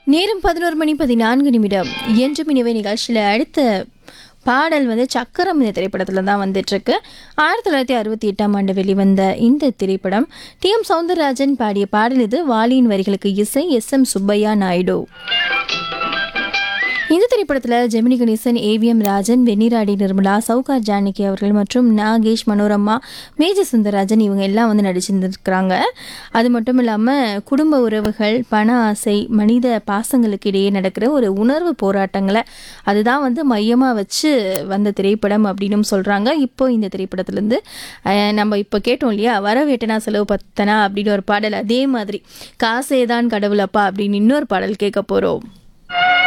நேரம் பதினோரு மணி பதினான்கு நிமிடம் என்று மினிவை நிகழ்ச்சியில் அடுத்த பாடல் வந்து சக்கரம் இந்த திரைப்படத்தில் தான் வந்துட்டுருக்கு ஆயிரத்தி தொள்ளாயிரத்தி அறுபத்தி எட்டாம் ஆண்டு வெளிவந்த இந்த திரைப்படம் டி எம் சௌந்தரராஜன் பாடிய பாடல் இது வாலியின் வரிகளுக்கு இசை எஸ் எம் சுப்பையா நாயுடு இந்த திரைப்படத்தில் ஜெமினி கணேசன் ஏவிஎம் ராஜன் வெண்ணிராடி நிர்மலா சவுகார் ஜானகி அவர்கள் மற்றும் நாகேஷ் மனோரமா மேஜ சுந்தரராஜன் இவங்க எல்லாம் வந்து நடிச்சிருந்துருக்குறாங்க அது மட்டும் இல்லாமல் குடும்ப உறவுகள் பண ஆசை மனித பாசங்களுக்கு இடையே நடக்கிற ஒரு உணர்வு போராட்டங்களை அதுதான் வந்து மையமாக வச்சு வந்த திரைப்படம் அப்படின்னு சொல்கிறாங்க இப்போ இந்த திரைப்படத்துலேருந்து அஹ், நம்ம இப்போ கேட்டோம் இல்லையா வரவேட்டனா செலவு பத்தனா அப்படின்னு ஒரு பாடல் அதே மாதிரி காசேதான் கடவுளப்பா அப்படின்னு இன்னொரு பாடல் கேட்க போகிறோம்